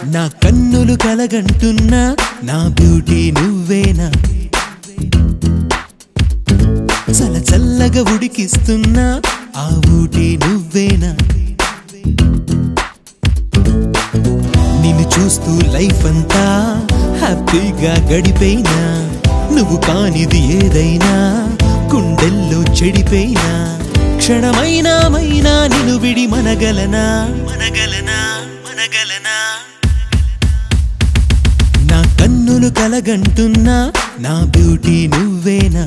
నా కన్నులు కలగంటున్నా నా బ్యూటీ నువ్వేనా చల చల్లగా ఉడికిస్తున్నా ఆ ఊటి నువ్వేనా నిన్ను చూస్తూ లైఫ్ అంతా హ్యాపీగా గడిపోయినా నువ్వు కానిది ఏదైనా గుండెల్లో చెడిపోయినా క్షణమైనా మైనా నిన్ను విడి మనగలనా మనగలనా మనగలనా నా కన్నులు కలగంటున్నా నా బ్యూటీ నువ్వేనా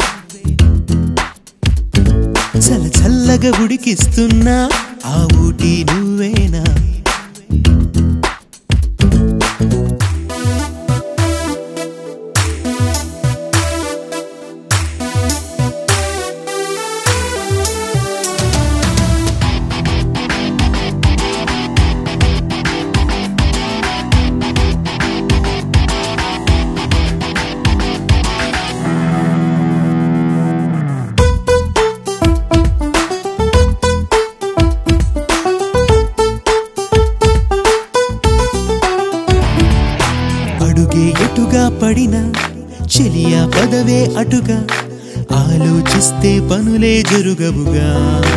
చల చల్లగా ఉడికిస్తున్నా ఆ ఊటి నువ్వేనా అడుగే ఎటుగా పడినా చెలియా పదవే అటుగా ఆలోచిస్తే పనులే జరుగవుగా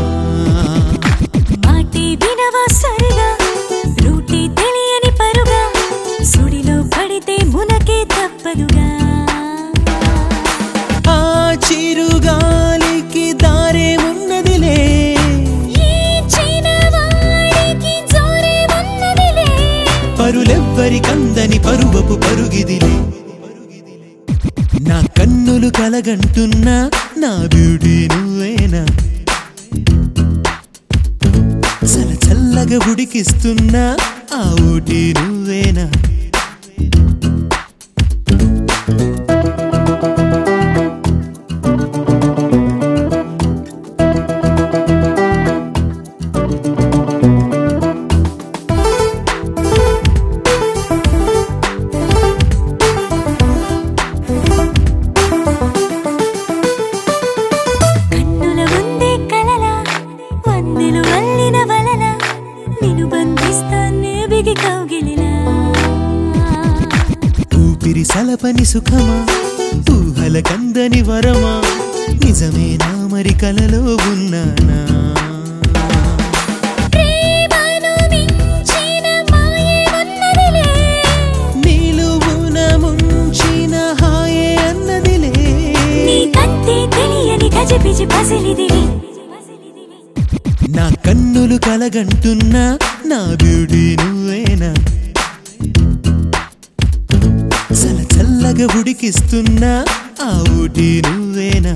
మాటే వినవా సరిగా రూటే తెలియని పరుగా సుడిలో పడితే మునకే తప్పదుగా ఆ చిరుగాలికి దారే ఉన్నదిలే ఈ చిన్నవాడికి జోరే ఉన్నదిలే పరులెవ్వరికందని పరువపు పరుగిదిలే నా కన్నులు కలగంటున్నా నా బ్యూటీ నువ్వేనా చల చల్లగా ఉడికిస్తున్నా ఆ ఊటి నువ్వేనా కన్నుల ముందే కలల వందెలు అల్లిన వలన నిన్ను బంధిస్తానే బిగి కౌగిలిలా ఊపిరి సలపని సుఖమా ఊహల కందని వరమా నిజమేనా మరి కలలో ఉన్నానా ప్రేమను మించిన మాయే ఉన్నదిలే నిలువున ముంచిన హాయే అన్నదిలే నీకంతే తెలియని గజిబిజి పసిలిదివి నా కన్నులు కలగంటున్నా నా బ్యూటీ నువ్వేనా చల చల్లగా ఉడికిస్తున్నా ఆ ఊటి నువ్వేనా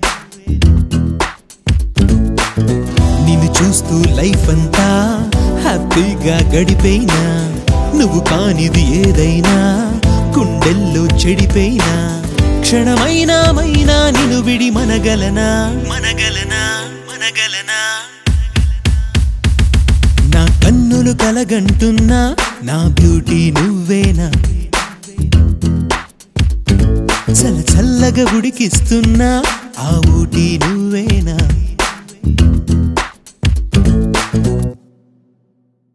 నిన్ను చూస్తూ లైఫ్ అంతా హ్యాపీగా గడిపోయినా నువ్వు కానిది ఏదైనా గుండెల్లో చెడిపోయినా క్షణమైనా మైనా నిన్ను విడి మనగలనా మనగలనా మనగలనా నా కన్నులు కలగంటున్నా నా బ్యూటీ నువ్వేనా చల చల్లగా ఉడికిస్తున్నా ఆ ఊటి నువ్వేనా